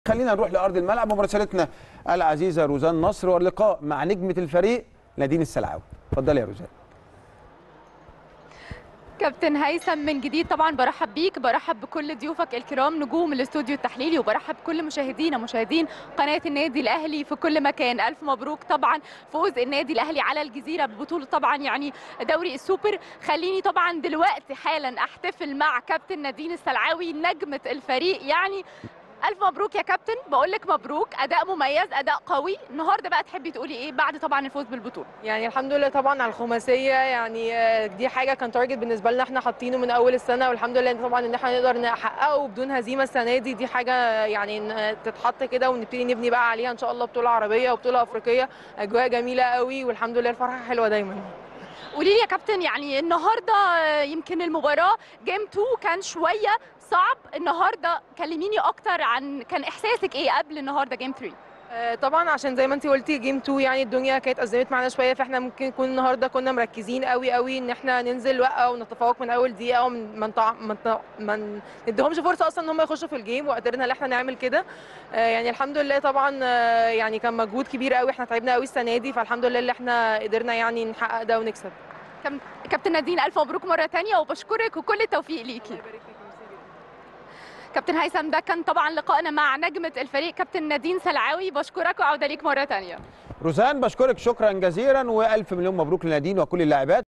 خلينا نروح لارض الملعب ومراسلتنا العزيزه روزان نصر واللقاء مع نجمه الفريق نادين السلعاوي اتفضلي يا روزان كابتن هيثم من جديد طبعا برحب بيك برحب بكل ضيوفك الكرام نجوم الاستوديو التحليلي وبرحب بكل مشاهدينا مشاهدين قناه النادي الاهلي في كل مكان الف مبروك طبعا فوز النادي الاهلي على الجزيره ببطوله طبعا يعني دوري السوبر خليني طبعا دلوقتي حالا احتفل مع كابتن نادين السلعاوي نجمه الفريق يعني الف مبروك يا كابتن بقول لك مبروك اداء مميز اداء قوي النهارده بقى تحبي تقولي ايه بعد طبعا الفوز بالبطوله يعني الحمد لله طبعا على الخماسيه يعني آه، دي حاجه كان تارجت بالنسبه لنا احنا حاطينه من اول السنه والحمد لله طبعا ان احنا نقدر نحققه بدون هزيمه السنه دي دي حاجه يعني إن تتحط كده ونبتدي نبني بقى عليها ان شاء الله بطوله عربيه وبطوله افريقيه اجواء جميله قوي والحمد لله الفرحه حلوه دايما قولي لي يا كابتن يعني النهارده آه، يمكن المباراه جيم 2 كان شويه صعب النهارده كلميني اكتر عن كان احساسك ايه قبل النهارده جيم 3 آه، طبعا عشان زي ما انت قلتي جيم 2 يعني الدنيا كانت ازمت معانا شويه فاحنا ممكن نكون النهارده كنا مركزين قوي قوي ان احنا ننزل وقه ونتفوق من اول دقيقه ومن ما نطع- ما نطع- ما نديهمش فرصه اصلا ان هم يخشوا في الجيم وقدرنا ان احنا نعمل كده آه، يعني الحمد لله طبعا آه، يعني كان مجهود كبير قوي احنا تعبنا قوي السنه دي فالحمد لله اللي احنا قدرنا يعني نحقق ده ونكسب كابتن نادين الف مبروك مره تانية وبشكرك وكل التوفيق ليكي كابتن هيثم ده كان طبعا لقائنا مع نجمه الفريق كابتن نادين سلعاوي بشكرك وعوده ليك مره تانية روزان بشكرك شكرا جزيلا والف مليون مبروك لنادين وكل اللاعبات